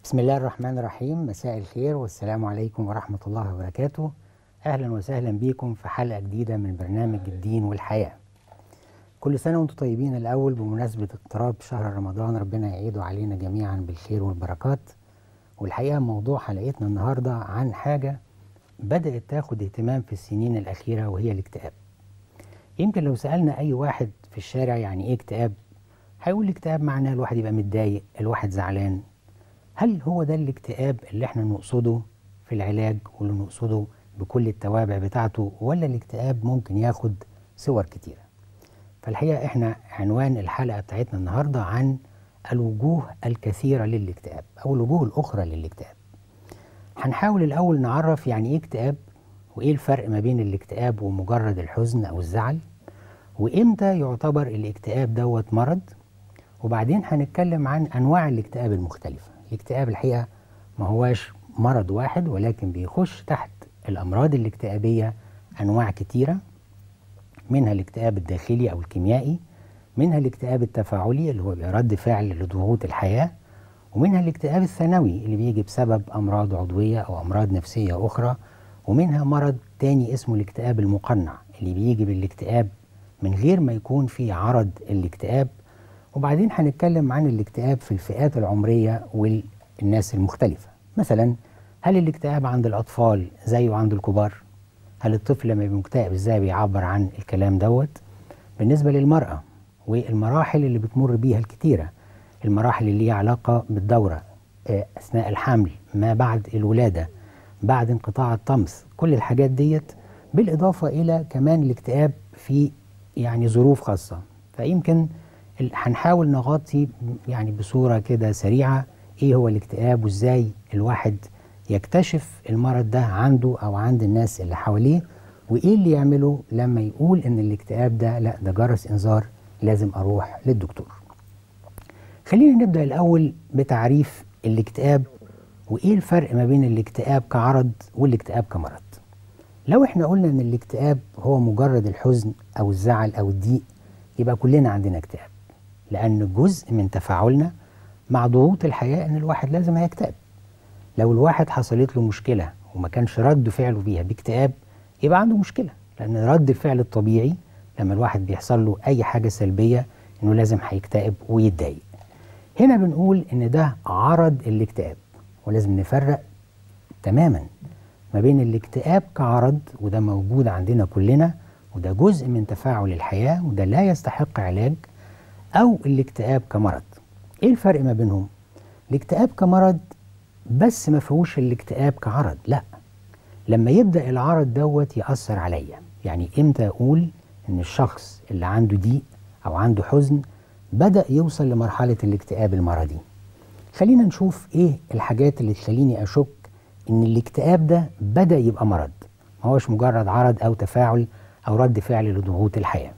بسم الله الرحمن الرحيم مساء الخير والسلام عليكم ورحمة الله وبركاته أهلا وسهلا بكم في حلقة جديدة من برنامج الدين والحياة كل سنة وانتم طيبين الأول بمناسبة اقتراب شهر رمضان ربنا يعيده علينا جميعا بالخير والبركات والحقيقة موضوع حلقتنا النهاردة عن حاجة بدأت تاخد اهتمام في السنين الأخيرة وهي الاكتئاب يمكن لو سألنا أي واحد في الشارع يعني إيه اكتئاب هيقول الاكتئاب معناه الواحد يبقى متضايق الواحد زعلان هل هو ده الاكتئاب اللي احنا نقصده في العلاج واللي نقصده بكل التوابع بتاعته ولا الاكتئاب ممكن ياخد صور كتيرة فالحقيقة احنا عنوان الحلقة بتاعتنا النهاردة عن الوجوه الكثيرة للاكتئاب أو الوجوه الأخرى للاكتئاب هنحاول الأول نعرف يعني إيه اكتئاب وإيه الفرق ما بين الاكتئاب ومجرد الحزن أو الزعل وإمتى يعتبر الاكتئاب دوت مرض وبعدين هنتكلم عن أنواع الاكتئاب المختلفة الاكتئاب الحقيقة ما هواش مرض واحد ولكن بيخش تحت الأمراض الاكتئابية أنواع كتيرة منها الاكتئاب الداخلي أو الكيميائي منها الاكتئاب التفاعلي اللي هو بيبقى رد فعل لضغوط الحياة ومنها الاكتئاب الثانوي اللي بيجي بسبب أمراض عضوية أو أمراض نفسية أخرى ومنها مرض تاني اسمه الاكتئاب المقنع اللي بيجي بالاكتئاب من غير ما يكون في عرض الاكتئاب وبعدين هنتكلم عن الاكتئاب في الفئات العمرية والناس المختلفة مثلا هل الاكتئاب عند الأطفال زيه عند الكبار؟ هل الطفل لما يبقى مكتئب ازاي بيعبر عن الكلام دوت؟ بالنسبة للمرأة والمراحل اللي بتمر بيها الكتيرة المراحل اللي ليها علاقة بالدورة أثناء الحمل ما بعد الولادة بعد انقطاع الطمس كل الحاجات ديت بالإضافة إلى كمان الاكتئاب في يعني ظروف خاصة فيمكن هنحاول نغطي يعني بصورة كده سريعة ايه هو الاكتئاب وازاي الواحد يكتشف المرض ده عنده او عند الناس اللي حواليه وايه اللي يعمله لما يقول ان الاكتئاب ده لا ده جرس انذار لازم اروح للدكتور خلينا نبدأ الاول بتعريف الاكتئاب وايه الفرق ما بين الاكتئاب كعرض والاكتئاب كمرض لو احنا قلنا ان الاكتئاب هو مجرد الحزن او الزعل او الضيق يبقى كلنا عندنا اكتئاب لأن جزء من تفاعلنا مع ضغوط الحياة إن الواحد لازم هيكتئب. لو الواحد حصلت له مشكلة وما كانش رد فعله بيها باكتئاب يبقى عنده مشكلة، لأن رد الفعل الطبيعي لما الواحد بيحصل له أي حاجة سلبية إنه لازم هيكتئب ويتضايق. هنا بنقول إن ده عرض الاكتئاب ولازم نفرق تماما ما بين الاكتئاب كعرض وده موجود عندنا كلنا وده جزء من تفاعل الحياة وده لا يستحق علاج أو الاكتئاب كمرض إيه الفرق ما بينهم؟ الاكتئاب كمرض بس ما فيهوش الاكتئاب كعرض لا لما يبدأ العرض دوت يأثر عليا يعني إمتى أقول إن الشخص اللي عنده ضيق أو عنده حزن بدأ يوصل لمرحلة الاكتئاب المرضي خلينا نشوف إيه الحاجات اللي تخليني أشك إن الاكتئاب ده بدأ يبقى مرض ما هوش مجرد عرض أو تفاعل أو رد فعل لضغوط الحياة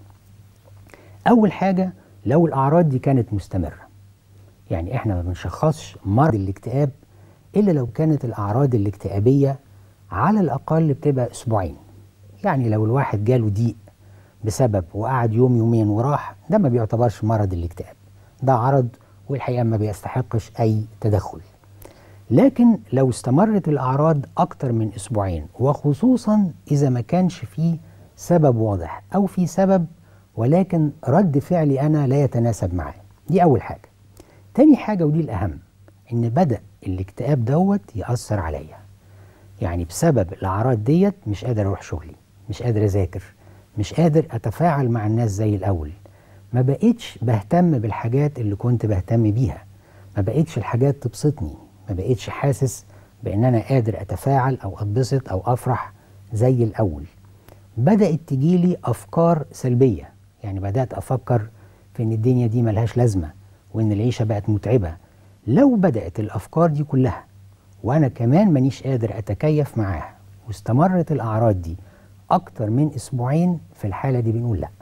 أول حاجة لو الأعراض دي كانت مستمرة يعني إحنا ما بنشخصش مرض الاكتئاب إلا لو كانت الأعراض الاكتئابية على الأقل بتبقى أسبوعين يعني لو الواحد جاله ضيق بسبب وقعد يوم يومين وراح ده ما بيعتبرش مرض الاكتئاب ده عرض والحقيقة ما بيستحقش أي تدخل لكن لو استمرت الأعراض أكتر من أسبوعين وخصوصا إذا ما كانش فيه سبب واضح أو في سبب ولكن رد فعلي أنا لا يتناسب معاه دي أول حاجة تاني حاجة ودي الأهم إن بدأ الاكتئاب دوت يأثر عليا يعني بسبب الأعراض ديت مش قادر أروح شغلي مش قادر أذاكر مش قادر أتفاعل مع الناس زي الأول ما بقيتش بهتم بالحاجات اللي كنت بهتم بيها ما بقيتش الحاجات تبسطني ما بقيتش حاسس بأن أنا قادر أتفاعل أو أتبسط أو أفرح زي الأول بدأت تجيلي أفكار سلبية يعني بدأت أفكر في إن الدنيا دي ملهاش لازمة وإن العيشة بقت متعبة لو بدأت الأفكار دي كلها وأنا كمان مانيش قادر أتكيف معاها واستمرت الأعراض دي أكتر من أسبوعين في الحالة دي بنقول لأ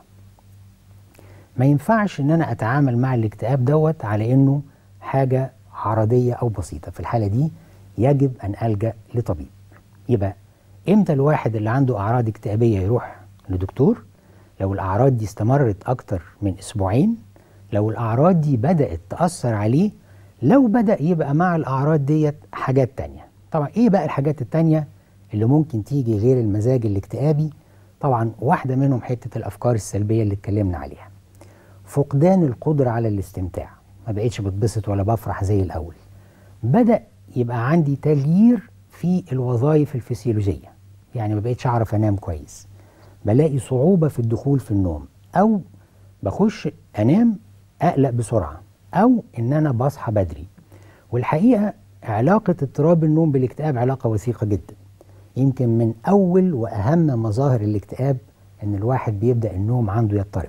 ما ينفعش إن أنا أتعامل مع الاكتئاب دوت على إنه حاجة عرضية أو بسيطة في الحالة دي يجب أن ألجأ لطبيب يبقى إمتى الواحد اللي عنده أعراض اكتئابية يروح لدكتور لو الأعراض دي استمرت أكتر من أسبوعين لو الأعراض دي بدأت تأثر عليه لو بدأ يبقى مع الأعراض ديت حاجات تانية طبعا إيه بقى الحاجات التانية اللي ممكن تيجي غير المزاج الاكتئابي طبعا واحدة منهم حتة الأفكار السلبية اللي اتكلمنا عليها فقدان القدرة على الاستمتاع ما بقيتش بتبسط ولا بفرح زي الأول بدأ يبقى عندي تغيير في الوظائف الفسيولوجية يعني ما بقيتش أعرف أنام كويس بلاقي صعوبة في الدخول في النوم أو بخش أنام أقلق بسرعة أو إن أنا بصحى بدري والحقيقة علاقة اضطراب النوم بالاكتئاب علاقة وثيقة جدا يمكن من أول وأهم مظاهر الاكتئاب إن الواحد بيبدأ النوم عنده يضطرب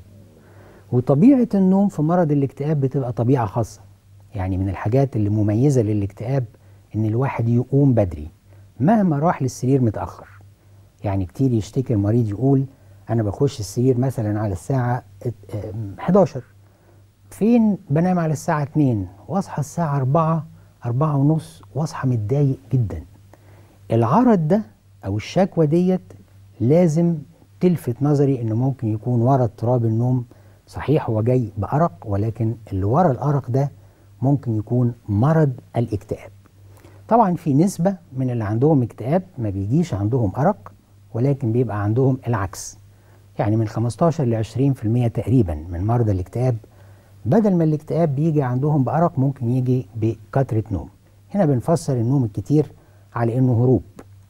وطبيعة النوم في مرض الاكتئاب بتبقى طبيعة خاصة يعني من الحاجات اللي مميزة للاكتئاب إن الواحد يقوم بدري مهما راح للسرير متأخر يعني كتير يشتكي المريض يقول أنا بخش السرير مثلا على الساعة 11 فين بنام على الساعة 2 واصحى الساعة 4 4 ونص واصحى متضايق جدا العرض ده أو الشكوى ديت لازم تلفت نظري إنه ممكن يكون ورا اضطراب النوم صحيح هو جاي بأرق ولكن اللي ورا الأرق ده ممكن يكون مرض الاكتئاب طبعا في نسبة من اللي عندهم اكتئاب ما بيجيش عندهم أرق ولكن بيبقى عندهم العكس يعني من 15 ل 20% تقريبا من مرضى الاكتئاب بدل ما الاكتئاب بيجي عندهم بأرق ممكن يجي بكثرة نوم هنا بنفسر النوم الكتير على انه هروب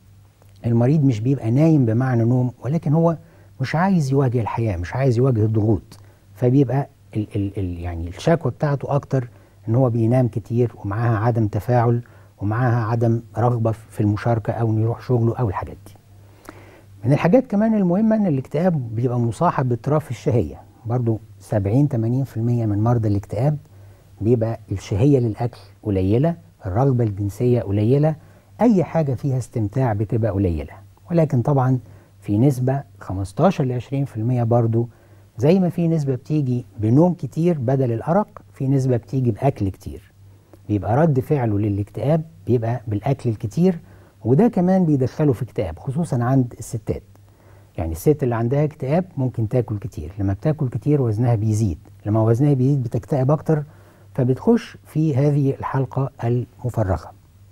المريض مش بيبقى نايم بمعنى نوم ولكن هو مش عايز يواجه الحياة مش عايز يواجه الضغوط فبيبقى ال ال ال يعني الشكوى بتاعته اكتر ان هو بينام كتير ومعاها عدم تفاعل ومعاها عدم رغبة في المشاركة او انه يروح شغله او الحاجات دي من الحاجات كمان المهمة ان الاكتئاب بيبقى مصاحب باضطراب في الشهية برضو 70 80% من مرضى الاكتئاب بيبقى الشهية للأكل قليلة الرغبة الجنسية قليلة أي حاجة فيها استمتاع بتبقى قليلة ولكن طبعا في نسبة 15 ل 20% برضو زي ما في نسبة بتيجي بنوم كتير بدل الأرق في نسبة بتيجي بأكل كتير بيبقى رد فعله للاكتئاب بيبقى بالأكل الكتير وده كمان بيدخله في اكتئاب خصوصا عند الستات يعني الست اللي عندها اكتئاب ممكن تاكل كتير لما بتاكل كتير وزنها بيزيد لما وزنها بيزيد بتكتئب اكتر فبتخش في هذه الحلقة المفرغة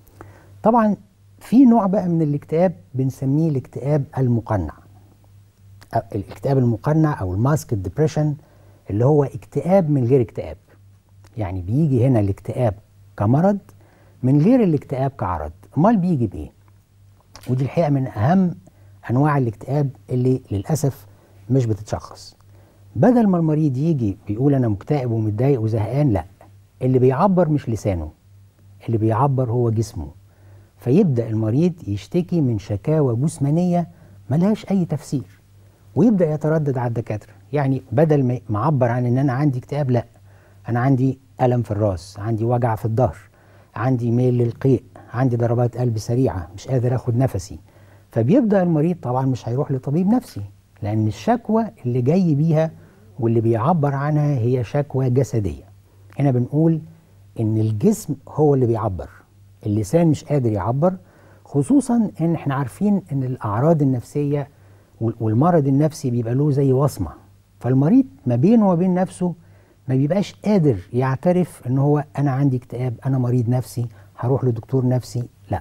طبعا في نوع بقى من الاكتئاب بنسميه الاكتئاب المقنع الاكتئاب المقنع او الماسك ديبريشن اللي هو اكتئاب من غير اكتئاب يعني بيجي هنا الاكتئاب كمرض من غير الاكتئاب كعرض امال بيجي بايه ودي الحقيقه من اهم انواع الاكتئاب اللي للاسف مش بتتشخص بدل ما المريض يجي بيقول انا مكتئب ومتضايق وزهقان لا اللي بيعبر مش لسانه اللي بيعبر هو جسمه فيبدا المريض يشتكي من شكاوى جسمانيه ملهاش اي تفسير ويبدا يتردد على الدكاتره يعني بدل ما معبر عن ان انا عندي اكتئاب لا انا عندي الم في الراس عندي وجع في الظهر عندي ميل للقيء عندي ضربات قلب سريعه مش قادر اخد نفسي فبيبدا المريض طبعا مش هيروح لطبيب نفسي لان الشكوى اللي جاي بيها واللي بيعبر عنها هي شكوى جسديه هنا بنقول ان الجسم هو اللي بيعبر اللسان مش قادر يعبر خصوصا ان احنا عارفين ان الاعراض النفسيه والمرض النفسي بيبقى له زي وصمه فالمريض ما بينه وبين نفسه ما بيبقاش قادر يعترف ان هو انا عندي اكتئاب انا مريض نفسي هروح لدكتور نفسي لا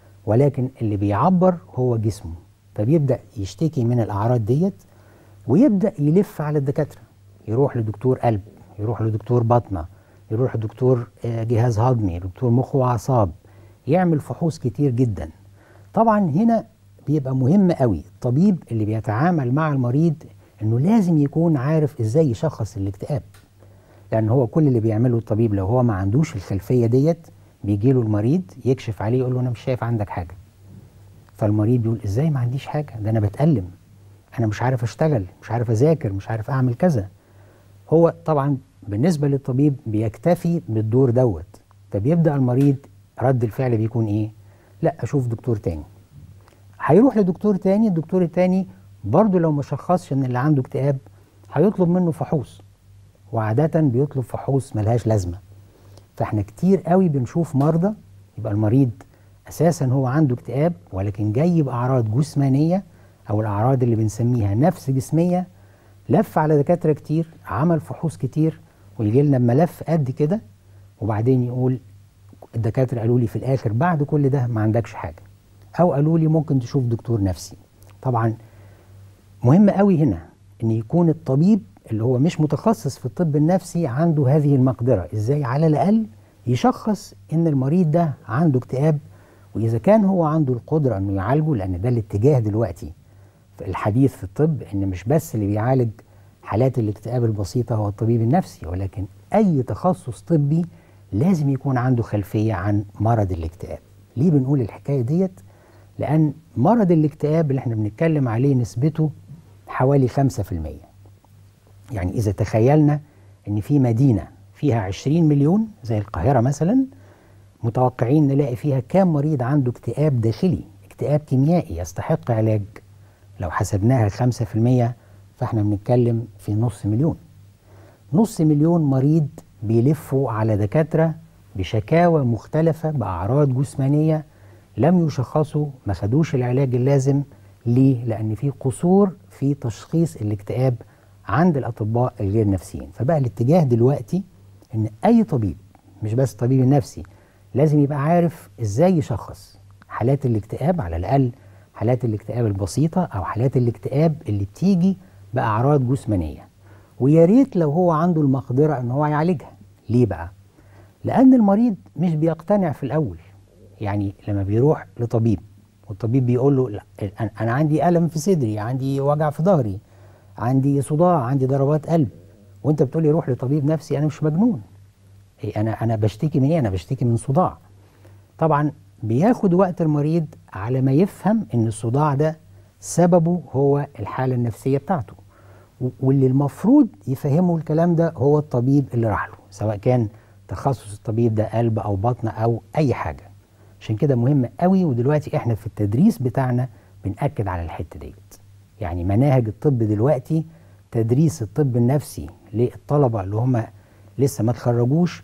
ولكن اللي بيعبر هو جسمه فبيبدا يشتكي من الاعراض ديت ويبدا يلف على الدكاتره يروح لدكتور قلب يروح لدكتور بطنه يروح لدكتور جهاز هضمي دكتور مخ واعصاب يعمل فحوص كتير جدا طبعا هنا بيبقى مهم قوي الطبيب اللي بيتعامل مع المريض انه لازم يكون عارف ازاي يشخص الاكتئاب لان هو كل اللي بيعمله الطبيب لو هو ما عندوش الخلفيه ديت بيجي له المريض يكشف عليه يقول له انا مش شايف عندك حاجه فالمريض بيقول ازاي ما عنديش حاجه ده انا بتالم انا مش عارف اشتغل مش عارف اذاكر مش عارف اعمل كذا هو طبعا بالنسبه للطبيب بيكتفي بالدور دوت فبيبدا المريض رد الفعل بيكون ايه لا اشوف دكتور تاني هيروح لدكتور تاني الدكتور التاني برضه لو ما شخصش ان اللي عنده اكتئاب هيطلب منه فحوص وعاده بيطلب فحوص ملهاش لازمه فاحنا كتير قوي بنشوف مرضى يبقى المريض اساسا هو عنده اكتئاب ولكن جاي باعراض جسمانيه او الاعراض اللي بنسميها نفس جسميه لف على دكاتره كتير عمل فحوص كتير ويجي لنا بملف قد كده وبعدين يقول الدكاتره قالوا لي في الاخر بعد كل ده ما عندكش حاجه او قالوا لي ممكن تشوف دكتور نفسي طبعا مهم قوي هنا ان يكون الطبيب اللي هو مش متخصص في الطب النفسي عنده هذه المقدره ازاي على الاقل يشخص ان المريض ده عنده اكتئاب واذا كان هو عنده القدره انه يعالجه لان ده الاتجاه دلوقتي في الحديث في الطب ان مش بس اللي بيعالج حالات الاكتئاب البسيطه هو الطبيب النفسي ولكن اي تخصص طبي لازم يكون عنده خلفيه عن مرض الاكتئاب ليه بنقول الحكايه ديت لان مرض الاكتئاب اللي احنا بنتكلم عليه نسبته حوالي 5% يعني اذا تخيلنا ان في مدينه فيها 20 مليون زي القاهره مثلا متوقعين نلاقي فيها كام مريض عنده اكتئاب داخلي اكتئاب كيميائي يستحق علاج لو حسبناها 5% فاحنا بنتكلم في نص مليون نص مليون مريض بيلفوا على دكاترة بشكاوى مختلفة بأعراض جسمانية لم يشخصوا ما خدوش العلاج اللازم ليه؟ لأن في قصور في تشخيص الاكتئاب عند الأطباء الغير نفسيين فبقى الاتجاه دلوقتي إن أي طبيب مش بس الطبيب النفسي لازم يبقى عارف إزاي يشخص حالات الاكتئاب على الأقل حالات الاكتئاب البسيطة أو حالات الاكتئاب اللي بتيجي بأعراض جسمانية ويا ريت لو هو عنده المقدرة إن هو يعالجها ليه بقى؟ لأن المريض مش بيقتنع في الأول يعني لما بيروح لطبيب والطبيب بيقول له لا أنا عندي ألم في صدري عندي وجع في ظهري عندي صداع عندي ضربات قلب وانت بتقول لي روح لطبيب نفسي انا مش مجنون إيه انا انا بشتكي من ايه انا بشتكي من صداع طبعا بياخد وقت المريض على ما يفهم ان الصداع ده سببه هو الحاله النفسيه بتاعته واللي المفروض يفهمه الكلام ده هو الطبيب اللي راح له سواء كان تخصص الطبيب ده قلب او بطن او اي حاجه عشان كده مهم قوي ودلوقتي احنا في التدريس بتاعنا بنأكد على الحته ديت يعني مناهج الطب دلوقتي تدريس الطب النفسي للطلبه اللي هم لسه ما تخرجوش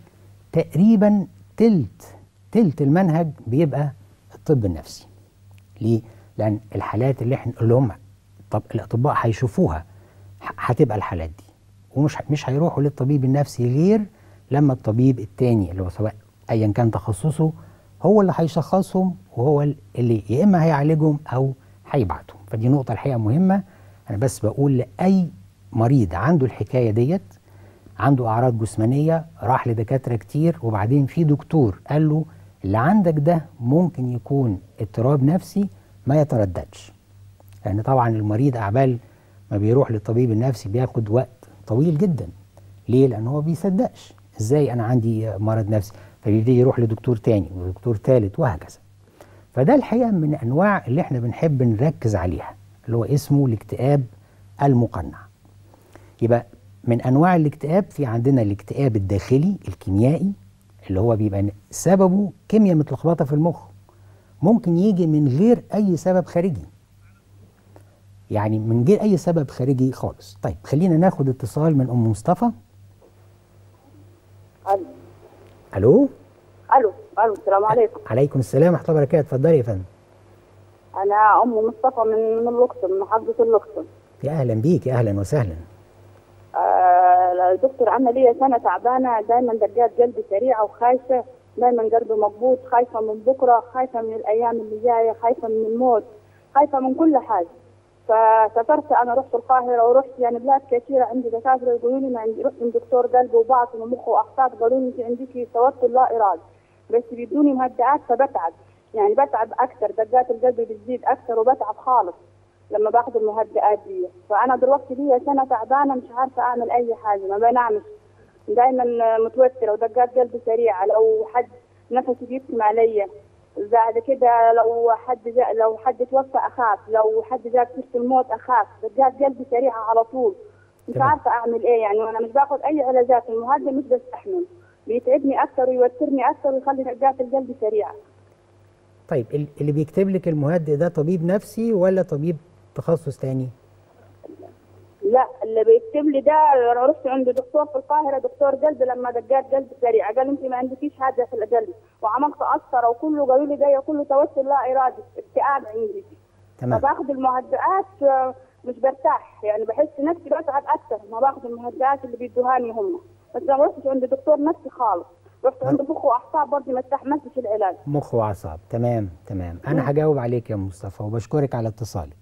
تقريبا تلت تلت المنهج بيبقى الطب النفسي ليه؟ لأن الحالات اللي احنا اللي هم طب الأطباء هيشوفوها هتبقى الحالات دي ومش مش هيروحوا للطبيب النفسي غير لما الطبيب التاني اللي هو سواء أيا كان تخصصه هو اللي هيشخصهم وهو اللي يا إما هيعالجهم أو هيبعتهم فدي نقطة الحقيقة مهمة أنا بس بقول لأي مريض عنده الحكاية ديت عنده أعراض جسمانية راح لدكاترة كتير وبعدين في دكتور قال له اللي عندك ده ممكن يكون اضطراب نفسي ما يترددش لأن طبعا المريض أعبال ما بيروح للطبيب النفسي بياخد وقت طويل جدا ليه؟ لأن هو بيصدقش ازاي أنا عندي مرض نفسي فبيبتدي يروح لدكتور تاني ودكتور تالت وهكذا فده الحقيقة من أنواع اللي احنا بنحب نركز عليها اللي هو اسمه الاكتئاب المقنع يبقى من انواع الاكتئاب في عندنا الاكتئاب الداخلي الكيميائي اللي هو بيبقى سببه كيمياء متلخبطه في المخ ممكن يجي من غير اي سبب خارجي يعني من غير اي سبب خارجي خالص طيب خلينا ناخد اتصال من ام مصطفى الو الو الو الو السلام عليكم عليكم السلام ورحمه الله وبركاته اتفضلي يا فندم انا ام مصطفى من من الاقصر من محافظه الاقصر يا اهلا بيك يا اهلا وسهلا آه الدكتور عنا لي سنه تعبانه دايما دقات قلبي سريعه وخايفه دايما قلبي مضبوط خايفه من بكره خايفه من الايام اللي جايه خايفه من الموت خايفه من كل حاجه فسافرت انا رحت القاهره ورحت يعني بلاد كثيره عندي دكاتره يقولوا لي ما عندي رحت من دكتور قلب وباطن ومخ واعصاب قالوا لي انت عندك توتر لا ارادي بس بيدوني مهدئات فبتعب يعني بتعب اكثر دقات القلب بتزيد اكثر وبتعب خالص لما باخذ المهدئات دي فانا دلوقتي لي سنه تعبانه مش عارفه اعمل اي حاجه ما بنامش دايما متوتره ودقات قلبي سريعه لو حد نفسي بيكتم عليا بعد كده لو حد جاء لو حد توفى اخاف لو حد جاء سيره الموت اخاف دقات قلبي سريعه على طول مش تمام. عارفه اعمل ايه يعني وانا مش باخذ اي علاجات المهدئ مش بستحمل بيتعبني اكثر ويوترني اكثر ويخلي دقات القلب سريعه طيب ال- اللي بيكتب لك المهدئ ده طبيب نفسي ولا طبيب تخصص تاني لا اللي بيكتب لي ده انا رحت عند دكتور في القاهره دكتور قلب لما دقات قلب سريعه قال انت ما عندكيش حاجه في القلب وعملت قسطره وكله قالوا لي ده كله توتر لا ارادي اكتئاب عندي تمام فباخذ المهدئات آه، مش برتاح يعني بحس نفسي بتعب اكثر ما باخذ المهدئات اللي بيدوهاني هم بس ما رحتش عند دكتور نفسي خالص رحت عند مخ واعصاب برضه ما استحملتش العلاج مخ واعصاب تمام تمام انا هجاوب عليك يا مصطفى وبشكرك على اتصالك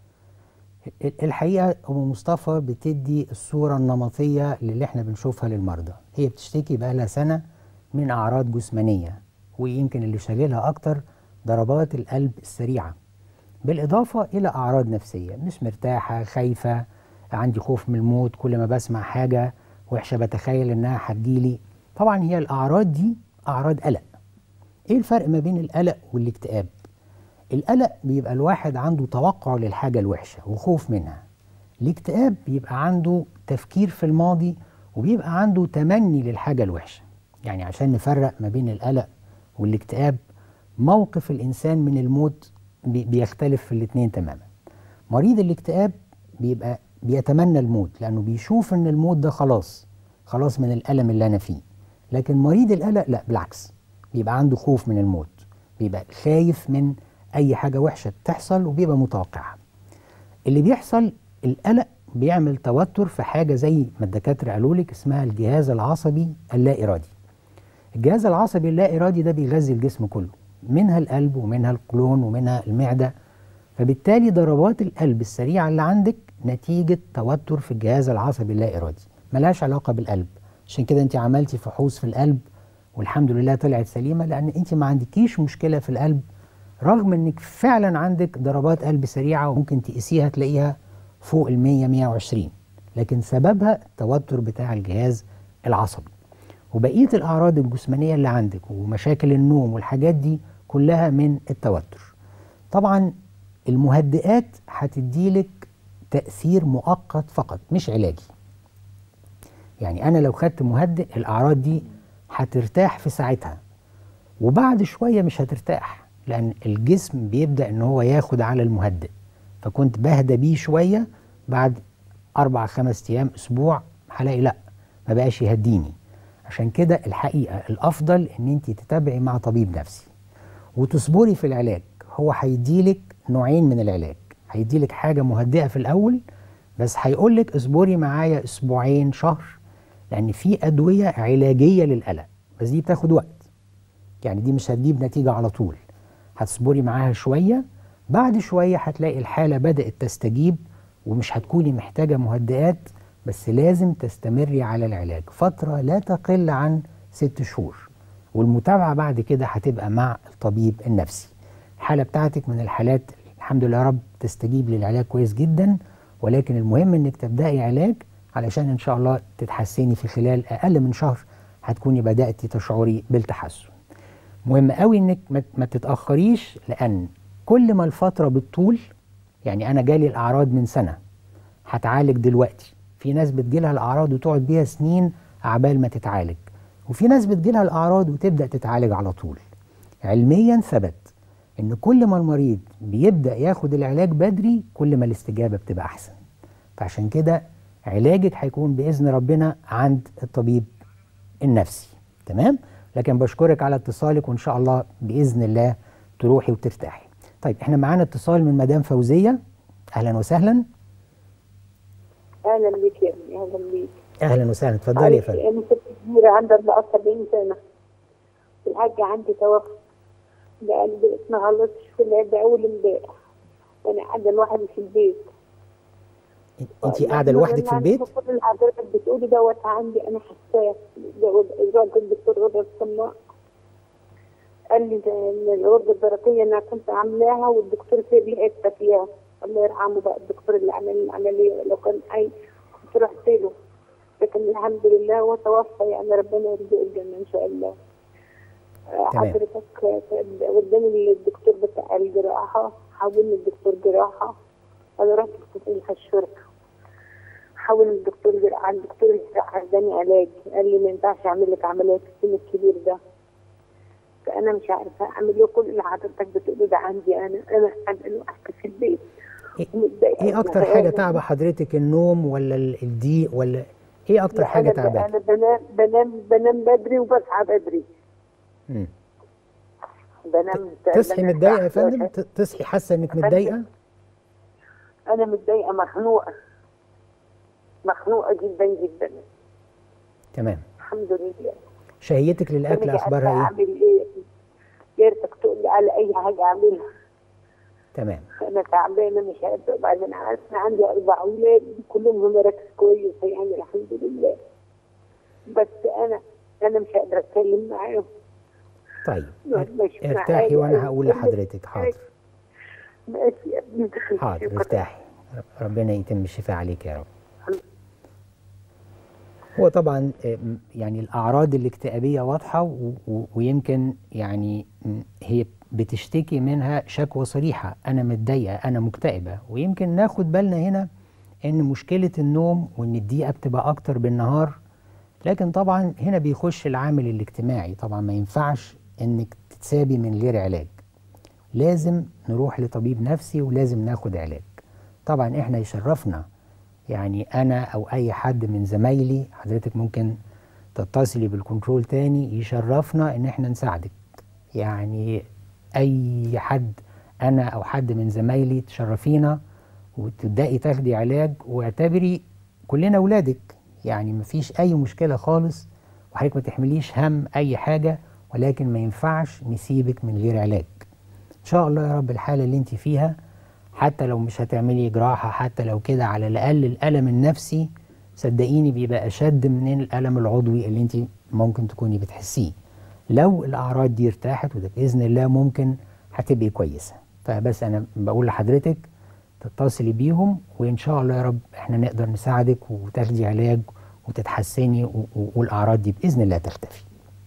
ال- الحقيقه ام مصطفى بتدي الصوره النمطيه للي احنا بنشوفها للمرضى هي بتشتكي بقالها سنه من اعراض جسمانيه ويمكن اللي شاغلها اكتر ضربات القلب السريعه بالاضافه الى اعراض نفسيه مش مرتاحه خايفه عندي خوف من الموت كل ما بسمع حاجه وحشه بتخيل انها هتجيلي طبعا هي الاعراض دي اعراض قلق ايه الفرق ما بين القلق والاكتئاب القلق بيبقى الواحد عنده توقع للحاجة الوحشة وخوف منها الاكتئاب بيبقى عنده تفكير في الماضي وبيبقى عنده تمني للحاجة الوحشة يعني عشان نفرق ما بين القلق والاكتئاب موقف الإنسان من الموت بي- بيختلف في الاتنين تماما مريض الاكتئاب بيبقى بيتمنى الموت لأنه بيشوف إن الموت ده خلاص خلاص من الألم اللي أنا فيه لكن مريض القلق لا بالعكس بيبقى عنده خوف من الموت بيبقى خايف من أي حاجة وحشة تحصل وبيبقى متوقعها اللي بيحصل القلق بيعمل توتر في حاجة زي ما الدكاترة قالوا لك اسمها الجهاز العصبي اللا إرادي الجهاز العصبي اللا إرادي ده بيغذي الجسم كله منها القلب ومنها القولون ومنها المعدة فبالتالي ضربات القلب السريعة اللي عندك نتيجة توتر في الجهاز العصبي اللا إرادي ملهاش علاقة بالقلب عشان كده انت عملتي فحوص في القلب والحمد لله طلعت سليمة لأن انت ما عندكيش مشكلة في القلب رغم انك فعلا عندك ضربات قلب سريعة وممكن تقيسيها تلاقيها فوق ال 100 120 لكن سببها التوتر بتاع الجهاز العصبي وبقية الأعراض الجسمانية اللي عندك ومشاكل النوم والحاجات دي كلها من التوتر طبعا المهدئات هتديلك تأثير مؤقت فقط مش علاجي يعني أنا لو خدت مهدئ الأعراض دي هترتاح في ساعتها وبعد شوية مش هترتاح لأن الجسم بيبدأ إن هو ياخد على المهدئ فكنت بهدى بيه شوية بعد أربع خمس أيام أسبوع هلاقي لأ ما بقاش يهديني عشان كده الحقيقة الأفضل إن أنت تتابعي مع طبيب نفسي وتصبري في العلاج هو هيديلك نوعين من العلاج هيديلك حاجة مهدئة في الأول بس هيقولك اصبري معايا أسبوعين شهر لأن في أدوية علاجية للقلق بس دي بتاخد وقت يعني دي مش هتجيب نتيجة على طول هتصبري معاها شوية بعد شوية هتلاقي الحالة بدأت تستجيب ومش هتكوني محتاجة مهدئات بس لازم تستمري على العلاج فترة لا تقل عن ست شهور والمتابعة بعد كده هتبقى مع الطبيب النفسي الحالة بتاعتك من الحالات الحمد لله يا رب تستجيب للعلاج كويس جدا ولكن المهم انك تبدأي علاج علشان ان شاء الله تتحسني في خلال اقل من شهر هتكوني بدأتي تشعري بالتحسن مهم قوي انك ما ما تتاخريش لان كل ما الفتره بتطول يعني انا جالي الاعراض من سنه هتعالج دلوقتي في ناس بتجيلها الاعراض وتقعد بيها سنين عبال ما تتعالج وفي ناس بتجيلها الاعراض وتبدا تتعالج على طول علميا ثبت ان كل ما المريض بيبدا ياخد العلاج بدري كل ما الاستجابه بتبقى احسن فعشان كده علاجك هيكون باذن ربنا عند الطبيب النفسي تمام لكن بشكرك على اتصالك وان شاء الله باذن الله تروحي وترتاحي طيب احنا معانا اتصال من مدام فوزيه اهلا وسهلا اهلا بك يا ابني اهلا بك اهلا وسهلا اتفضلي يا فندم انا ست كبيره عندها 74 سنه الحاج عندي توفى بقالي ما غلطش في العيادة اول امبارح وانا قاعده لوحدي في البيت انت قاعده لوحدك في البيت كل اللي حضرتك بتقولي دوت عندي انا حساه رجعت الدكتور غدا السماء قال لي ده إن الغده الدرقيه انا كنت عاملاها والدكتور سيب لي حته فيها الله يرحمه بقى الدكتور اللي عمل العمليه لو كان حي كنت رحت له لكن الحمد لله هو توفى يعني ربنا يرزقه الجنه ان شاء الله آه، تمام. حضرتك قدامي الدكتور بتاع الجراحه حولني الدكتور جراحه انا رحت فتح الشركه حول الدكتور جراحه الدكتور الجراحه اداني علاج قال لي ما ينفعش اعمل لك عمليه في السن الكبير ده فانا مش عارفه اعمل له كل اللي حضرتك بتقوله ده عندي انا انا قاعده لوحدي في البيت إيه- ومتضايقة ايه اكتر وزهقانة. حاجه تعب حضرتك النوم ولا ال- الضيق ولا ايه اكتر لا، حاجه أنا ب- تعباك انا بنام بنام بنام بدري وبصحى بدري مم. بنام تصحي بنام متضايقه يا الساعة فندم 11. ت- تصحي حاسه انك فندم. متضايقه انا متضايقه مخنوقه مخنوقه جدا جدا تمام الحمد لله شهيتك للاكل أنا مش اخبارها عارفة ايه اعمل ايه يا ريتك تقول لي على اي حاجه اعملها تمام انا تعبانه مش قادره وبعدين انا عندي اربع اولاد كلهم في مراكز كويسه يعني الحمد لله بس انا انا مش قادره اتكلم معاهم طيب مش ارتاحي معايا. وانا هقول لحضرتك حاضر ماشي يا ابني حاضر شكراً. ارتاحي ربنا يتم الشفاء عليك يا رب هو طبعا آه، م- يعني الاعراض الاكتئابيه واضحه و- و- ويمكن يعني م، هي بتشتكي منها شكوى صريحه انا متضايقه انا مكتئبه ويمكن ناخد بالنا هنا ان مشكله النوم وان الضيقه بتبقى اكتر بالنهار لكن طبعا هنا بيخش العامل الاجتماعي طبعا ما ينفعش انك تتسابي من غير علاج لازم نروح لطبيب نفسي ولازم ناخد علاج طبعا احنا يشرفنا يعني انا او اي حد من زمايلي حضرتك ممكن تتصلي بالكنترول تاني يشرفنا ان احنا نساعدك يعني اي حد انا او حد من زمايلي تشرفينا وتبداي تاخدي علاج واعتبري كلنا اولادك يعني مفيش اي مشكله خالص وحضرتك ما تحمليش هم اي حاجه ولكن ما ينفعش نسيبك من غير علاج ان شاء الله يا رب الحاله اللي انت فيها حتى لو مش هتعملي جراحه حتى لو كده على الاقل الالم النفسي صدقيني بيبقى اشد من الالم العضوي اللي انت ممكن تكوني بتحسيه لو الاعراض دي ارتاحت وده باذن الله ممكن هتبقي كويسه فبس انا بقول لحضرتك تتصلي بيهم وان شاء الله يا رب احنا نقدر نساعدك وتاخدي علاج وتتحسني و- و- والاعراض دي باذن الله تختفي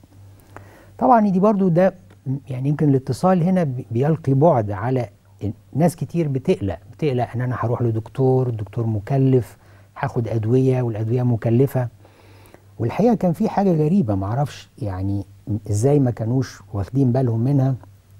طبعا دي برضو ده يعني يمكن الاتصال هنا بي- بيلقي بعد على ناس كتير بتقلق بتقلق ان انا هروح لدكتور دكتور مكلف هاخد ادويه والادويه مكلفه والحقيقه كان في حاجه غريبه معرفش يعني ازاي ما كانوش واخدين بالهم منها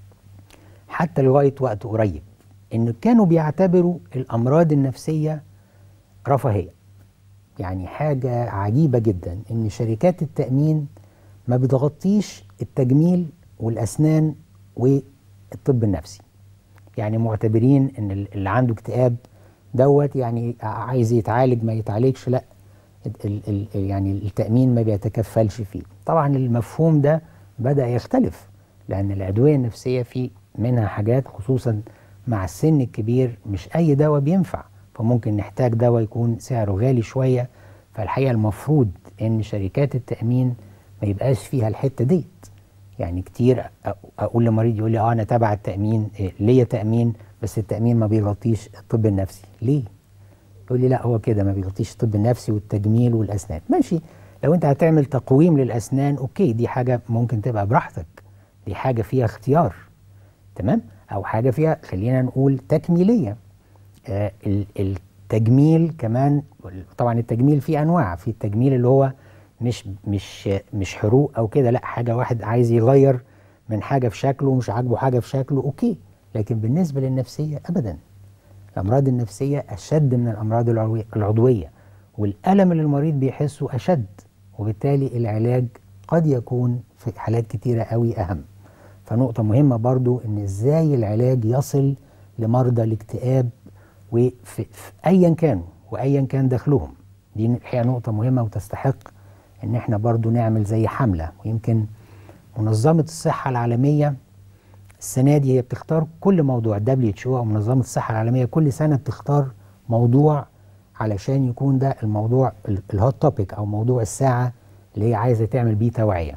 حتى لغايه وقت قريب ان كانوا بيعتبروا الامراض النفسيه رفاهيه يعني حاجه عجيبه جدا ان شركات التامين ما بتغطيش التجميل والاسنان والطب النفسي يعني معتبرين ان ال- اللي عنده اكتئاب دوت يعني عايز يتعالج ما يتعالجش لا ال ال ال يعني التامين ما بيتكفلش فيه طبعا المفهوم ده بدا يختلف لان الادويه النفسيه في منها حاجات خصوصا مع السن الكبير مش اي دواء بينفع فممكن نحتاج دواء يكون سعره غالي شويه فالحقيقه المفروض ان شركات التامين ما يبقاش فيها الحته ديت يعني كتير أ- اقول لمريض يقول لي اه انا تبع التامين إيه، ليا تامين بس التامين ما بيغطيش الطب النفسي ليه يقول لي لا هو كده ما بيغطيش الطب النفسي والتجميل والاسنان ماشي لو انت هتعمل تقويم للاسنان اوكي دي حاجه ممكن تبقى براحتك دي حاجه فيها اختيار تمام او حاجه فيها خلينا نقول تكميليه آه ال- التجميل كمان طبعا التجميل فيه انواع في التجميل اللي هو مش مش مش حروق او كده لا حاجه واحد عايز يغير من حاجه في شكله مش عاجبه حاجه في شكله اوكي لكن بالنسبه للنفسيه ابدا الامراض النفسيه اشد من الامراض العضوي- العضويه والالم اللي المريض بيحسه اشد وبالتالي العلاج قد يكون في حالات كتيره قوي اهم فنقطه مهمه برضو ان ازاي العلاج يصل لمرضى الاكتئاب وفي في ايا كانوا وايا كان دخلهم دي الحقيقه نقطه مهمه وتستحق ان احنا برضو نعمل زي حمله ويمكن منظمه الصحه العالميه السنه دي هي بتختار كل موضوع دبليو اتش او منظمه الصحه العالميه كل سنه بتختار موضوع علشان يكون ده الموضوع الهوت توبيك او موضوع الساعه اللي هي عايزه تعمل بيه توعيه.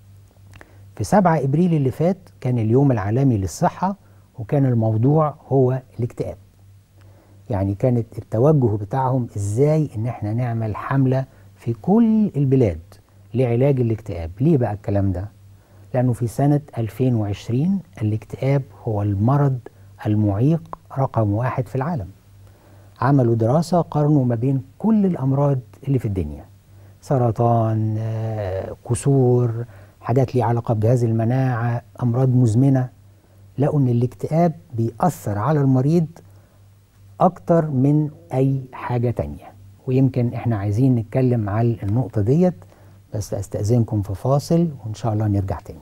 في 7 ابريل اللي فات كان اليوم العالمي للصحه وكان الموضوع هو الاكتئاب. يعني كانت التوجه بتاعهم ازاي ان احنا نعمل حمله في كل البلاد لعلاج الاكتئاب، ليه بقى الكلام ده؟ لأنه في سنة 2020 الاكتئاب هو المرض المعيق رقم واحد في العالم عملوا دراسة قارنوا ما بين كل الأمراض اللي في الدنيا سرطان آه، كسور حاجات ليها علاقة بجهاز المناعة أمراض مزمنة لقوا إن الاكتئاب بيأثر على المريض أكتر من أي حاجة تانية ويمكن إحنا عايزين نتكلم على النقطة ديت بس أستأذنكم في فاصل وإن شاء الله نرجع تاني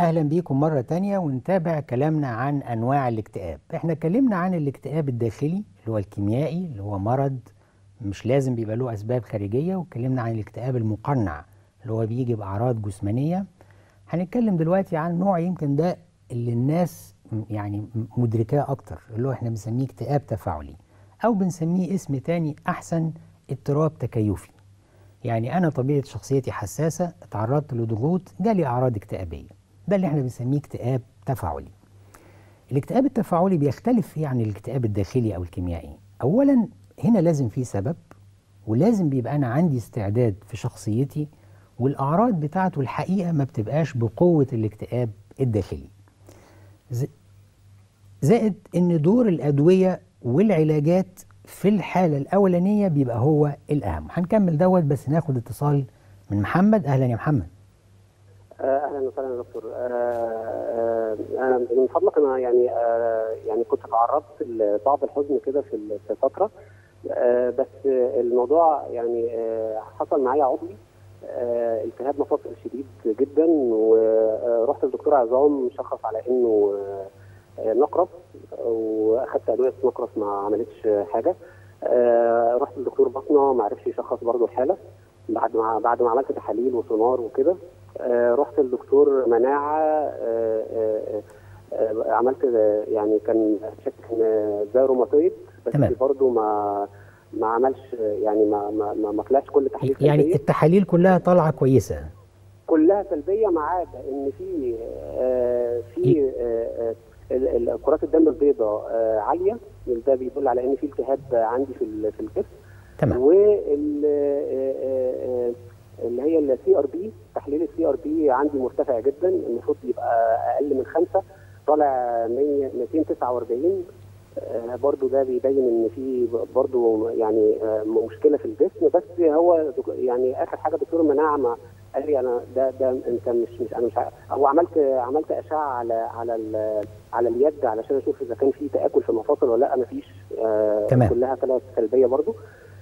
أهلا بيكم مرة تانية ونتابع كلامنا عن أنواع الاكتئاب احنا اتكلمنا عن الاكتئاب الداخلي اللي هو الكيميائي اللي هو مرض مش لازم بيبقى له أسباب خارجية واتكلمنا عن الاكتئاب المقنع اللي هو بيجي بأعراض جسمانية هنتكلم دلوقتي عن نوع يمكن ده اللي الناس م- يعني م- مدركاه أكتر اللي هو احنا بنسميه اكتئاب تفاعلي أو بنسميه اسم تاني أحسن اضطراب تكيفي يعني أنا طبيعة شخصيتي حساسة اتعرضت لضغوط جالي أعراض اكتئابية ده اللي احنا بنسميه اكتئاب تفاعلي الاكتئاب التفاعلي بيختلف فيه عن الاكتئاب الداخلي أو الكيميائي أولا هنا لازم فيه سبب ولازم بيبقى أنا عندي استعداد في شخصيتي والأعراض بتاعته الحقيقة ما بتبقاش بقوة الاكتئاب الداخلي ز- زائد ان دور الادويه والعلاجات في الحاله الاولانيه بيبقى هو الاهم هنكمل دوت بس ناخد اتصال من محمد اهلا يا محمد آه، اهلا وسهلا يا دكتور آه، آه، انا من فضلك انا يعني آه، يعني كنت تعرضت لبعض الحزن كده في ال- في فتره آه، بس الموضوع يعني آه، حصل معايا عضوي آه، التهاب مفاصل شديد جدا ورحت للدكتور عظام شخص على انه آه، آه، نقرس واخدت ادويه نقرس ما عملتش حاجه آه، رحت للدكتور بطنه ما عرفش يشخص برضه الحاله بعد ما بعد ما عملت تحاليل وسونار وكده آه، رحت لدكتور مناعه آه، آه، آه، عملت آه، يعني كان شك ان ده روماتويد بس تمام. برضه ما ما عملش يعني ما ما ما, ما طلعش كل تحليل يعني سلبية. التحاليل كلها طالعه كويسه كلها سلبيه ما عدا ان في آه، في آه، آه، ال- ال- كرات الدم البيضاء آه، عاليه ده بيدل على ان في التهاب عندي في ال- في الجسم تمام وال آه، آه، آه، اللي هي السي ار بي تحليل السي ار بي عندي مرتفع جدا المفروض يبقى اقل من خمسه طالع 100 249 آه، برضو ده بيبين ان في برضو يعني آه، مشكله في الجسم بس هو دك- يعني اخر حاجه دكتور المناعه ما قال لي انا ده ده انت مش مش انا مش عارف. هو عملت عملت اشعه على على ال- على اليد علشان اشوف اذا كان في تاكل في المفاصل ولا لا مفيش آه تمام. كلها طلعت سلبيه برضو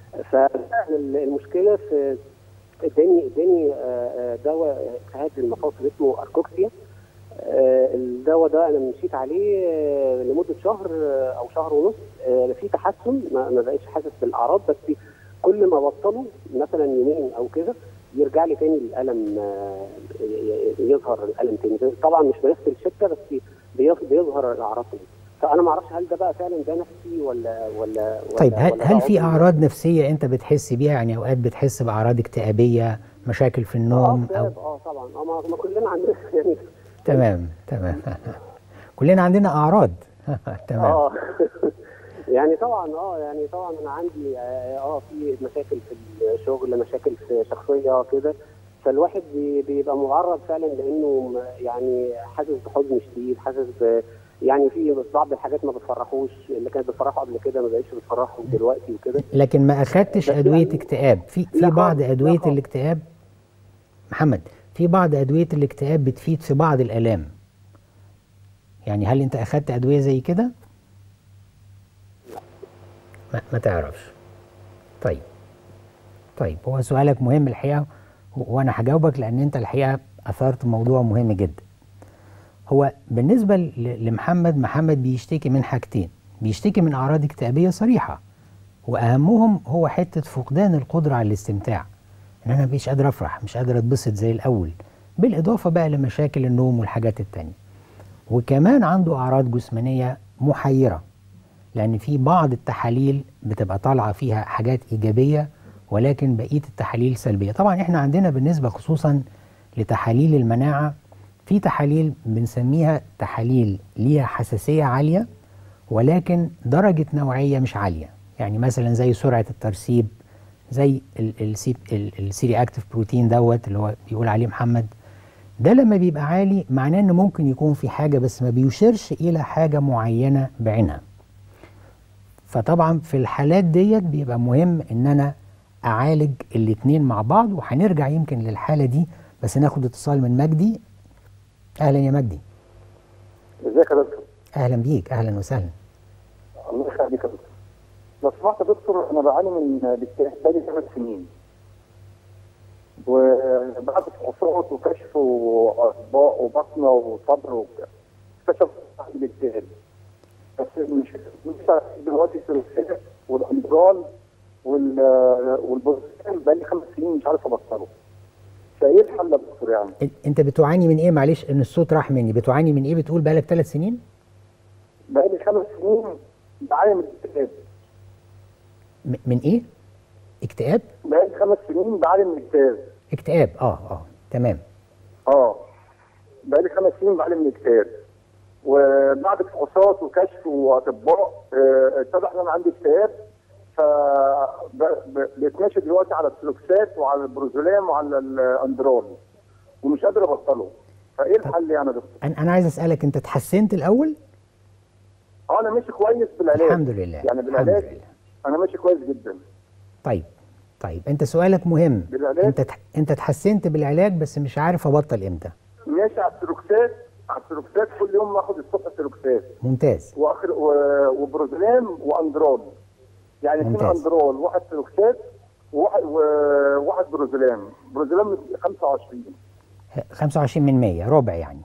فالمشكله في اداني اداني آه، آه، دواء التهاب المفاصل اسمه اركوكسيا آه، الدواء ده انا مشيت عليه آه، لمده شهر آه، او شهر ونص آه، في تحسن ما ما بقتش حاسس بالاعراض بس كل ما بطله مثلا يومين او كده يرجع لي تاني الالم آه، ي- ي- يظهر الالم تاني طبعا مش بنفس الشده بس بيظ- بيظهر الاعراض تاني فانا ما اعرفش هل ده بقى فعلا ده نفسي ولا ولا طيب ولا هل, ولا هل ده في عضوي؟ اعراض نفسيه انت بتحس بيها يعني اوقات بتحس باعراض اكتئابيه مشاكل في اه النوم او اكتئاب، اه طبعا اه ما ما كلنا عندنا يعني تمام تمام كلنا عندنا اعراض تمام اه يعني طبعا اه يعني طبعا انا عندي اه آه، في مشاكل في الشغل مشاكل في شخصيه كده فالواحد بي- بيبقى معرض فعلا لانه م- يعني حاسس بحزن شديد حاسس ب يعني في بعض الحاجات ما بتفرحوش اللي كانت بتفرحه قبل كده ما بقتش بتفرحه دلوقتي وكده لكن ما اخدتش بس ادويه يعني- اكتئاب في في لا بعض خالص، لا ادويه خالص. الاكتئاب محمد في بعض ادويه الاكتئاب بتفيد في بعض الالام يعني هل انت اخدت ادويه زي كده ما, ما تعرفش طيب طيب هو سؤالك مهم الحقيقه و- وانا هجاوبك لان انت الحقيقه اثرت موضوع مهم جدا هو بالنسبه ل- لمحمد محمد بيشتكي من حاجتين بيشتكي من اعراض اكتئابيه صريحه واهمهم هو حته فقدان القدره على الاستمتاع ان انا مش قادر افرح مش قادر اتبسط زي الاول بالاضافه بقى لمشاكل النوم والحاجات التانية وكمان عنده اعراض جسمانيه محيره لان في بعض التحاليل بتبقى طالعه فيها حاجات ايجابيه ولكن بقيه التحاليل سلبيه طبعا احنا عندنا بالنسبه خصوصا لتحاليل المناعه في تحاليل بنسميها تحاليل ليها حساسيه عاليه ولكن درجه نوعيه مش عاليه يعني مثلا زي سرعه الترسيب زي السيري اكتيف بروتين دوت اللي هو بيقول عليه محمد ده لما بيبقى عالي معناه ان ممكن يكون في حاجه بس ما بيشيرش الى حاجه معينه بعينها فطبعا في الحالات ديت بيبقى مهم ان انا اعالج الاتنين مع بعض وهنرجع يمكن للحاله دي بس ناخد اتصال من مجدي اهلا يا مجدي ازيك يا دكتور؟ اهلا بيك اهلا وسهلا الله يخليك يا دكتور. لو سمحت يا دكتور انا بعاني من الاكتئاب بقالي ثلاث سنين. وبعد فحوصات وكشف واطباء وبطنه وصدر وك- اكتشف عندي الاكتئاب بس مش مش عارف دلوقتي الثلاثيه والامراض وال والبرتقال بقى لي خمس سنين مش عارف ابطله فايه الحل يا دكتور يعني؟ إن- انت بتعاني من ايه معلش ان الصوت راح مني بتعاني من ايه بتقول بقالك ثلاث سنين بقى لي خمس سنين بعاني من الاكتئاب م- من ايه اكتئاب بقى لي خمس سنين بعاني من الاكتئاب اكتئاب اه اه تمام اه بقى لي خمس سنين بعاني من الاكتئاب وبعد فحوصات وكشف واطباء آه، اتضح ان انا عندي اكتئاب ف ب- ب- بتماشي دلوقتي على السلوكسات وعلى البروزولام وعلى الاندرول ومش قادر ابطله فايه الحل يعني يا دكتور؟ انا انا عايز اسالك انت اتحسنت الاول اه انا ماشي كويس بالعلاج الحمد لله يعني الحمد بالعلاج لله انا ماشي كويس جدا طيب طيب انت سؤالك مهم بالعلاج؟ انت تح- انت اتحسنت بالعلاج بس مش عارف ابطل امتى ماشي على السلوكسات على السلوكسات كل يوم باخد الصبح سلوكسات ممتاز واخر و- وبروزولام واندرول يعني اثنين ممتاز. اندرول واحد سلوكسات وواحد وواحد بروزولام بروزولام 25 25 من 100 ربع يعني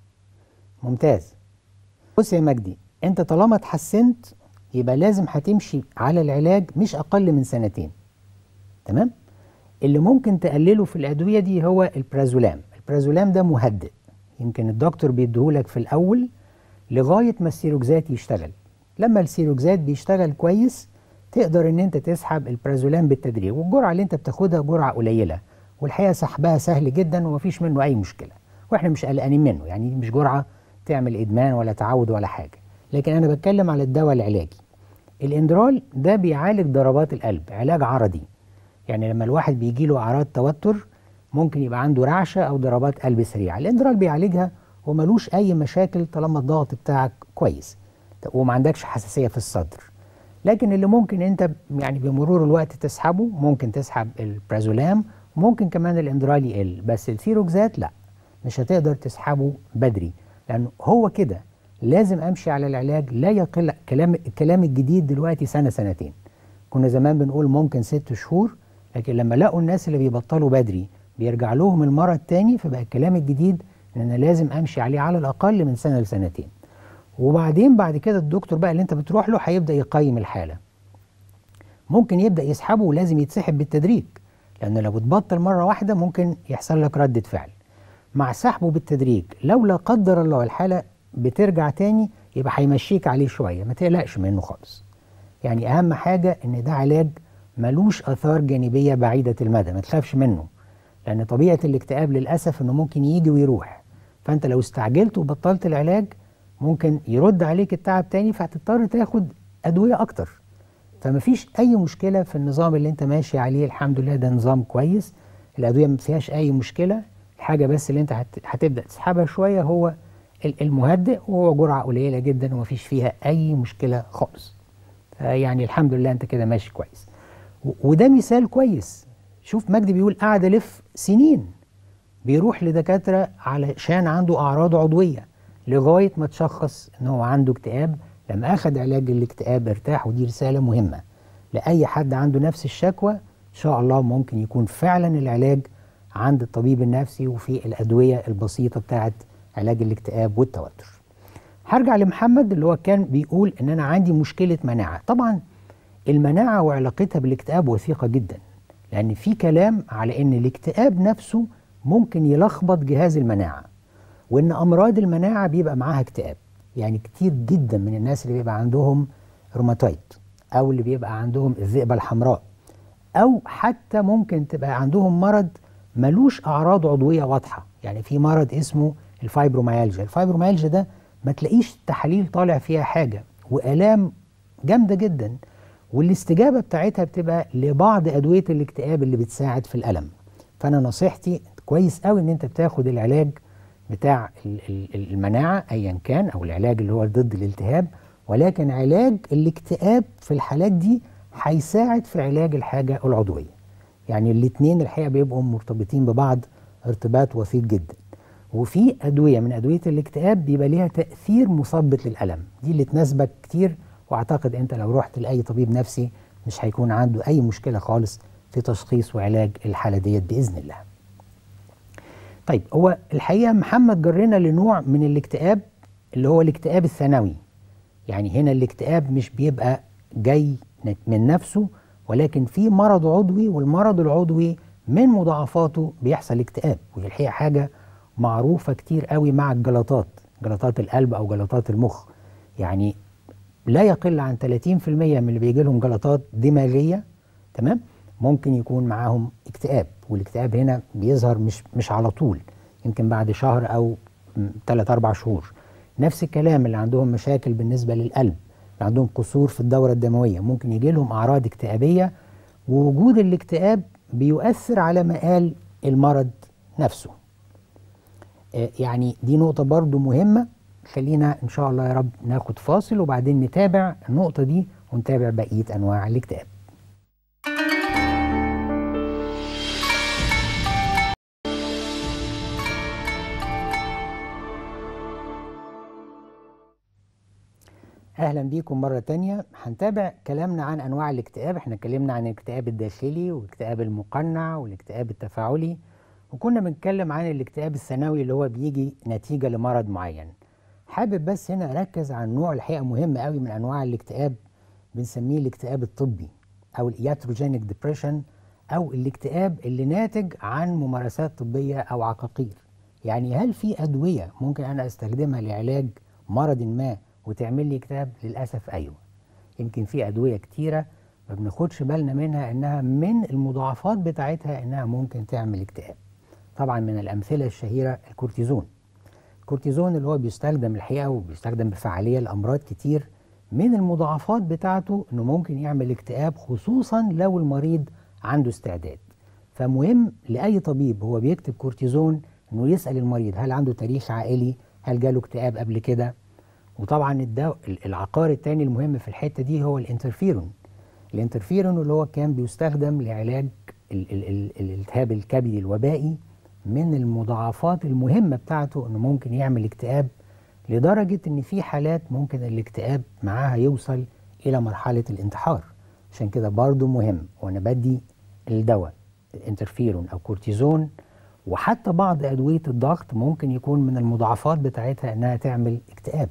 ممتاز بص يا مجدي انت طالما اتحسنت يبقى لازم هتمشي على العلاج مش اقل من سنتين تمام اللي ممكن تقلله في الادويه دي هو البرازولام البرازولام ده مهدئ يمكن الدكتور بيديهولك في الاول لغايه ما السيروكزات يشتغل لما السيروكزات بيشتغل كويس تقدر ان انت تسحب البرازولام بالتدريج والجرعه اللي انت بتاخدها جرعه قليله والحقيقه سحبها سهل جدا ومفيش منه اي مشكله واحنا مش قلقانين منه يعني مش جرعه تعمل ادمان ولا تعود ولا حاجه لكن انا بتكلم على الدواء العلاجي الاندرال ده بيعالج ضربات القلب علاج عرضي يعني لما الواحد بيجي له اعراض توتر ممكن يبقى عنده رعشه او ضربات قلب سريعه الاندرال بيعالجها وملوش اي مشاكل طالما الضغط بتاعك كويس وما عندكش حساسيه في الصدر لكن اللي ممكن انت يعني بمرور الوقت تسحبه ممكن تسحب البرازولام ممكن كمان الاندرال يقل بس السيروكزات لا مش هتقدر تسحبه بدري لانه هو كده لازم امشي على العلاج لا يقل كلام الكلام الجديد دلوقتي سنه سنتين كنا زمان بنقول ممكن ست شهور لكن لما لقوا الناس اللي بيبطلوا بدري بيرجع لهم المرض تاني فبقى الكلام الجديد ان انا لازم امشي عليه على الاقل من سنه لسنتين وبعدين بعد كده الدكتور بقى اللي انت بتروح له هيبدا يقيم الحاله ممكن يبدا يسحبه ولازم يتسحب بالتدريج لان لو بتبطل مره واحده ممكن يحصل لك رده فعل مع سحبه بالتدريج لو لا قدر الله الحاله بترجع تاني يبقى هيمشيك عليه شويه ما تقلقش منه خالص يعني اهم حاجه ان ده علاج ملوش اثار جانبيه بعيده المدى ما تخافش منه لان طبيعه الاكتئاب للاسف انه ممكن يجي ويروح فانت لو استعجلت وبطلت العلاج ممكن يرد عليك التعب تاني فهتضطر تاخد ادويه اكتر فمفيش اي مشكله في النظام اللي انت ماشي عليه الحمد لله ده نظام كويس الادويه ما فيهاش اي مشكله الحاجه بس اللي انت هت- هتبدا تسحبها شويه هو ال- المهدئ وهو جرعه قليله جدا ومفيش فيها اي مشكله خالص يعني الحمد لله انت كده ماشي كويس و- وده مثال كويس شوف مجدي بيقول قاعد الف سنين بيروح لدكاتره علشان عنده اعراض عضويه لغايه ما تشخص ان هو عنده اكتئاب لما اخذ علاج الاكتئاب ارتاح ودي رساله مهمه لاي حد عنده نفس الشكوى ان شاء الله ممكن يكون فعلا العلاج عند الطبيب النفسي وفي الادويه البسيطه بتاعت علاج الاكتئاب والتوتر هرجع لمحمد اللي هو كان بيقول ان انا عندي مشكله مناعه طبعا المناعه وعلاقتها بالاكتئاب وثيقه جدا لان في كلام على ان الاكتئاب نفسه ممكن يلخبط جهاز المناعه وان امراض المناعه بيبقى معاها اكتئاب يعني كتير جدا من الناس اللي بيبقى عندهم روماتويد او اللي بيبقى عندهم الذئبه الحمراء او حتى ممكن تبقى عندهم مرض ملوش اعراض عضويه واضحه يعني في مرض اسمه الفايبروميالجيا الفايبروميالجيا ده ما تلاقيش تحاليل طالع فيها حاجه والام جامده جدا والاستجابه بتاعتها بتبقى لبعض ادويه الاكتئاب اللي بتساعد في الالم فانا نصيحتي كويس قوي ان انت بتاخد العلاج بتاع ال- ال- المناعه ايا كان او العلاج اللي هو ضد الالتهاب ولكن علاج الاكتئاب في الحالات دي هيساعد في علاج الحاجه العضويه يعني الاثنين الحقيقه بيبقوا مرتبطين ببعض ارتباط وثيق جدا وفي ادويه من ادويه الاكتئاب بيبقى ليها تاثير مثبط للالم دي اللي تناسبك كتير واعتقد انت لو رحت لاي طبيب نفسي مش هيكون عنده اي مشكله خالص لتشخيص وعلاج الحالة ديت بإذن الله طيب هو الحقيقة محمد جرنا لنوع من الاكتئاب اللي هو الاكتئاب الثانوي يعني هنا الاكتئاب مش بيبقى جاي من نفسه ولكن في مرض عضوي والمرض العضوي من مضاعفاته بيحصل اكتئاب ودي الحقيقة حاجة معروفة كتير قوي مع الجلطات جلطات القلب أو جلطات المخ يعني لا يقل عن 30% من اللي بيجي لهم جلطات دماغية تمام ممكن يكون معاهم اكتئاب والاكتئاب هنا بيظهر مش مش على طول يمكن بعد شهر او 3 4 شهور نفس الكلام اللي عندهم مشاكل بالنسبه للقلب اللي عندهم قصور في الدوره الدمويه ممكن يجي لهم اعراض اكتئابيه ووجود الاكتئاب بيؤثر على مقال المرض نفسه آه يعني دي نقطه برضو مهمه خلينا ان شاء الله يا رب ناخد فاصل وبعدين نتابع النقطه دي ونتابع بقيه انواع الاكتئاب اهلا بيكم مره تانية هنتابع كلامنا عن انواع الاكتئاب احنا اتكلمنا عن الاكتئاب الداخلي والاكتئاب المقنع والاكتئاب التفاعلي وكنا بنتكلم عن الاكتئاب الثانوي اللي هو بيجي نتيجه لمرض معين حابب بس هنا اركز عن نوع الحقيقه مهم قوي من انواع الاكتئاب بنسميه الاكتئاب الطبي او الياتروجينيك ديبريشن او الاكتئاب اللي ناتج عن ممارسات طبيه او عقاقير يعني هل في ادويه ممكن انا استخدمها لعلاج مرض ما وتعمل لي اكتئاب للاسف ايوه يمكن في ادويه كتيره ما بناخدش بالنا منها انها من المضاعفات بتاعتها انها ممكن تعمل اكتئاب طبعا من الامثله الشهيره الكورتيزون الكورتيزون اللي هو بيستخدم الحقيقه وبيستخدم بفعاليه لامراض كتير من المضاعفات بتاعته انه ممكن يعمل اكتئاب خصوصا لو المريض عنده استعداد فمهم لاي طبيب هو بيكتب كورتيزون انه يسال المريض هل عنده تاريخ عائلي هل جاله اكتئاب قبل كده وطبعا الدو... العقار الثاني المهم في الحته دي هو الانترفيرون الانترفيرون اللي هو كان بيستخدم لعلاج ال... ال... ال... الالتهاب الكبدي الوبائي من المضاعفات المهمه بتاعته انه ممكن يعمل اكتئاب لدرجه ان في حالات ممكن الاكتئاب معاها يوصل الى مرحله الانتحار عشان كده برضو مهم وانا بدي الدواء الانترفيرون او كورتيزون وحتى بعض ادويه الضغط ممكن يكون من المضاعفات بتاعتها انها تعمل اكتئاب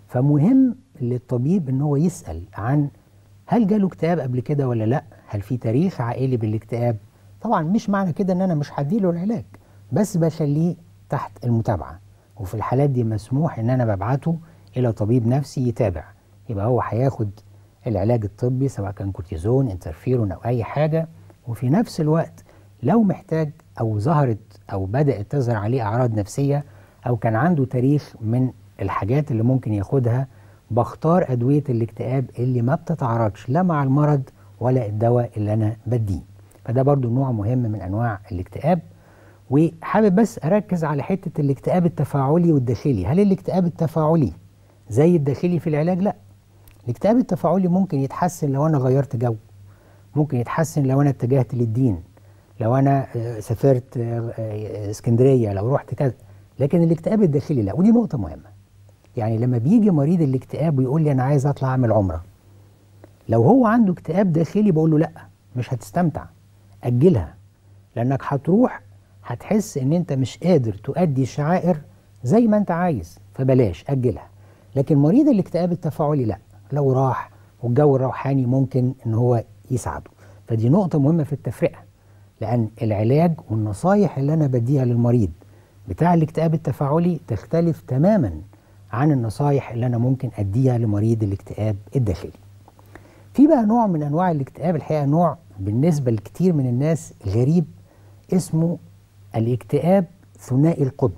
فمهم للطبيب ان هو يسال عن هل جاله اكتئاب قبل كده ولا لا هل في تاريخ عائلي بالاكتئاب طبعا مش معنى كده ان انا مش هديله العلاج بس بخليه تحت المتابعه وفي الحالات دي مسموح ان انا ببعته الى طبيب نفسي يتابع يبقى هو هياخد العلاج الطبي سواء كان كورتيزون انترفيرون او اي حاجه وفي نفس الوقت لو محتاج او ظهرت او بدات تظهر عليه اعراض نفسيه او كان عنده تاريخ من الحاجات اللي ممكن ياخدها بختار ادويه الاكتئاب اللي ما بتتعارضش لا مع المرض ولا الدواء اللي انا بديه فده برضو نوع مهم من انواع الاكتئاب وحابب بس اركز على حته الاكتئاب التفاعلي والداخلي هل الاكتئاب التفاعلي زي الداخلي في العلاج لا الاكتئاب التفاعلي ممكن يتحسن لو انا غيرت جو ممكن يتحسن لو انا اتجهت للدين لو انا سافرت اسكندريه لو رحت كذا لكن الاكتئاب الداخلي لا ودي نقطه مهمه يعني لما بيجي مريض الاكتئاب ويقول لي انا عايز اطلع اعمل عمره لو هو عنده اكتئاب داخلي بقول له لا مش هتستمتع اجلها لانك هتروح هتحس ان انت مش قادر تؤدي الشعائر زي ما انت عايز فبلاش اجلها لكن مريض الاكتئاب التفاعلي لا لو راح والجو الروحاني ممكن ان هو يساعده فدي نقطة مهمة في التفرقة لأن العلاج والنصايح اللي أنا بديها للمريض بتاع الاكتئاب التفاعلي تختلف تماما عن النصايح اللي أنا ممكن أديها لمريض الاكتئاب الداخلي في بقى نوع من أنواع الاكتئاب الحقيقة نوع بالنسبة لكتير من الناس غريب اسمه الاكتئاب ثنائي القطب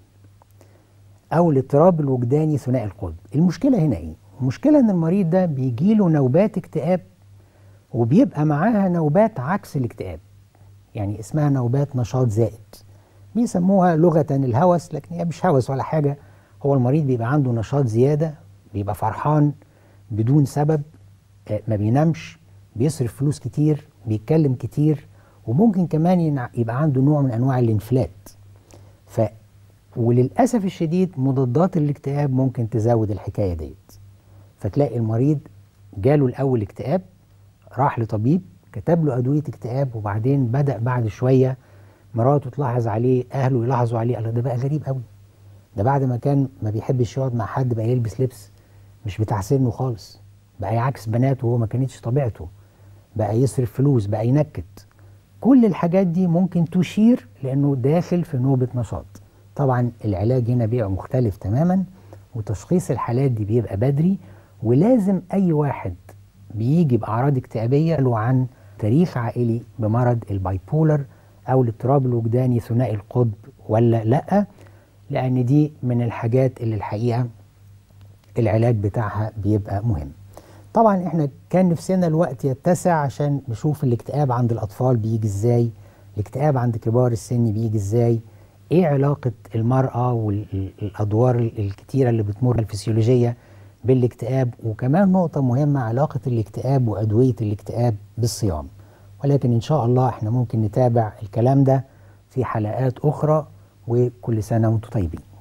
أو الاضطراب الوجداني ثنائي القطب المشكلة هنا إيه؟ المشكلة إن المريض ده بيجيله نوبات اكتئاب وبيبقى معاها نوبات عكس الاكتئاب يعني اسمها نوبات نشاط زائد بيسموها لغة الهوس لكن هي مش هوس ولا حاجة هو المريض بيبقى عنده نشاط زيادة بيبقى فرحان بدون سبب ما بينامش بيصرف فلوس كتير بيتكلم كتير وممكن كمان يبقى عنده نوع من انواع الانفلات ف وللاسف الشديد مضادات الاكتئاب ممكن تزود الحكايه ديت فتلاقي المريض جاله الاول اكتئاب راح لطبيب كتب له ادويه اكتئاب وبعدين بدا بعد شويه مراته تلاحظ عليه اهله يلاحظوا عليه قال ده بقى غريب قوي ده بعد ما كان ما بيحبش يقعد مع حد بقى يلبس لبس مش بتاع سنه خالص بقى يعكس بناته وهو ما كانتش طبيعته بقى يصرف فلوس بقى ينكت كل الحاجات دي ممكن تشير لانه داخل في نوبه نشاط طبعا العلاج هنا بيبقى مختلف تماما وتشخيص الحالات دي بيبقى بدري ولازم اي واحد بيجي باعراض اكتئابيه له عن تاريخ عائلي بمرض البايبولر او الاضطراب الوجداني ثنائي القطب ولا لا لان دي من الحاجات اللي الحقيقه العلاج بتاعها بيبقى مهم طبعا احنا كان نفسنا الوقت يتسع عشان نشوف الاكتئاب عند الاطفال بيجي ازاي الاكتئاب عند كبار السن بيجي ازاي ايه علاقة المرأة والادوار الكتيرة اللي بتمر الفسيولوجية بالاكتئاب وكمان نقطة مهمة علاقة الاكتئاب وادوية الاكتئاب بالصيام ولكن ان شاء الله احنا ممكن نتابع الكلام ده في حلقات اخرى وكل سنة وانتم طيبين